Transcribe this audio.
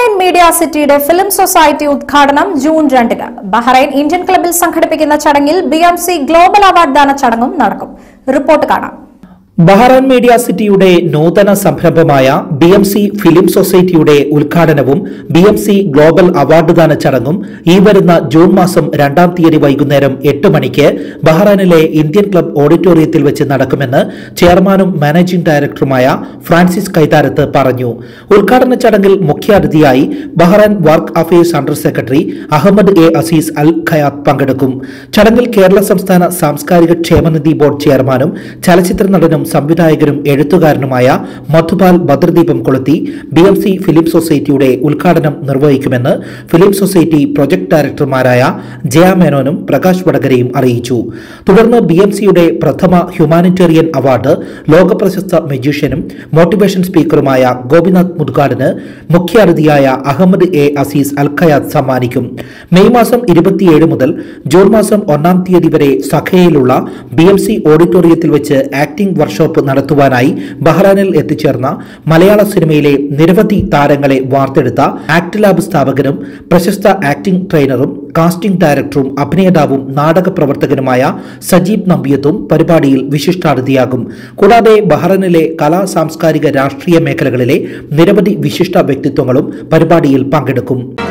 Bahrain Media സിറ്റിയുടെ film society ഉദ്ഘാടനം June രണ്ടിന് ബഹ്റൈൻ ഇന്ത്യൻ ക്ലബിൽ സംഘടിപ്പിക്കുന്ന ചടങ്ങിൽ B M C global award ദാന ചടങ്ങും നടക്കും റിപ്പോർട്ട് കാണാം ബഹ്റൈൻ മീഡിയ സിറ്റിയുടെ നൂതന സംരംഭമായ ബി എം സി ഫിലിം സൊസൈറ്റിയുടെ ഉദ്ഘാടനവും B M C global award ദാന ചടങ്ങും ഈ വരുന്ന ജൂൺ മാസം രണ്ടാം തീയതി വൈകുന്നേരം എട്ട് മണിക്ക് ബഹ്റൈനിലെ ഇന്ത്യൻ ക്ലബ് ഓഡിറ്റോറിയത്തിൽ വെച്ച് നടക്കുമെന്ന് ചെയർമാനും മാനേജിംഗ് ഡയറക്ടറുമായ ഫ്രാൻസിസ് കൈതാരത്ത് പറഞ്ഞു ഉദ്ഘാടന ചടങ്ങിൽ മുഖ്യാതിഥിയായി Bahrain work affairs under secretary Ahmed A Aziz Al Khayat പങ്കെടുക്കും ചടങ്ങിൽ കേരള സംസ്ഥാന സാംസ്കാരിക ക്ഷേമനിധി ബോർഡ് ചെയർമാനും ചലച്ചിത്ര നടനും സംവിധായകരും എഴുത്തുകാരനുമായ മധുപാൽ ഭദ്രദീപം കൊളുത്തി ബി എം സി ഫിലിം സൊസൈറ്റിയുടെ ഉദ്ഘാടനം നിർവഹിക്കുമെന്ന് ഫിലിം സൊസൈറ്റി പ്രൊജക്ട് ഡയറക്ടർമാരായ ജയ മേനോനും പ്രകാശ് വടകരയും അറിയിച്ചു തുടർന്ന് ബി എം സിയുടെ പ്രഥമ ഹ്യൂമാനിറ്റേറിയൻ അവാർഡ് ലോകപ്രശസ്ത മജീഷ്യനും മോട്ടിവേഷൻ സ്പീക്കറുമായ ഗോപിനാഥ് മുദ്ഗാഡിന് മുഖ്യാതിഥിയായ അഹമ്മദ് എ അസീസ് അൽഖയാത്ത് സമ്മാനിക്കും മെയ് മാസം ഇരുപത്തിയേഴ് മുതൽ ജൂൺ മാസം ഒന്നാം തീയതി വരെ സഖയയിലുള്ള ബി എം സി ഓഡിറ്റോറിയത്തിൽ വെച്ച് ആക്ടിംഗ് വർക്ക്ഷോപ്പ് നടത്തുവാനായി ബഹ്റാനിൽ എത്തിച്ചേർന്ന മലയാള സിനിമയിലെ നിരവധി താരങ്ങളെ വാർത്തെടുത്ത ആക്ട് ലാബ് സ്ഥാപകനും പ്രശസ്ത ആക്ടിംഗ് ട്രെയിനറും കാസ്റ്റിംഗ് ഡയറക്ടറും അഭിനേതാവും നാടക പ്രവർത്തകനുമായ സജീബ് നമ്പിയത്തും പരിപാടിയിൽ വിശിഷ്ടാതിഥിയാകും കൂടാതെ ബഹ്റൈനിലെ കലാ സാംസ്കാരിക രാഷ്ട്രീയ മേഖലകളിലെ നിരവധി വിശിഷ്ട വ്യക്തിത്വങ്ങളും പരിപാടിയിൽ പങ്കെടുക്കും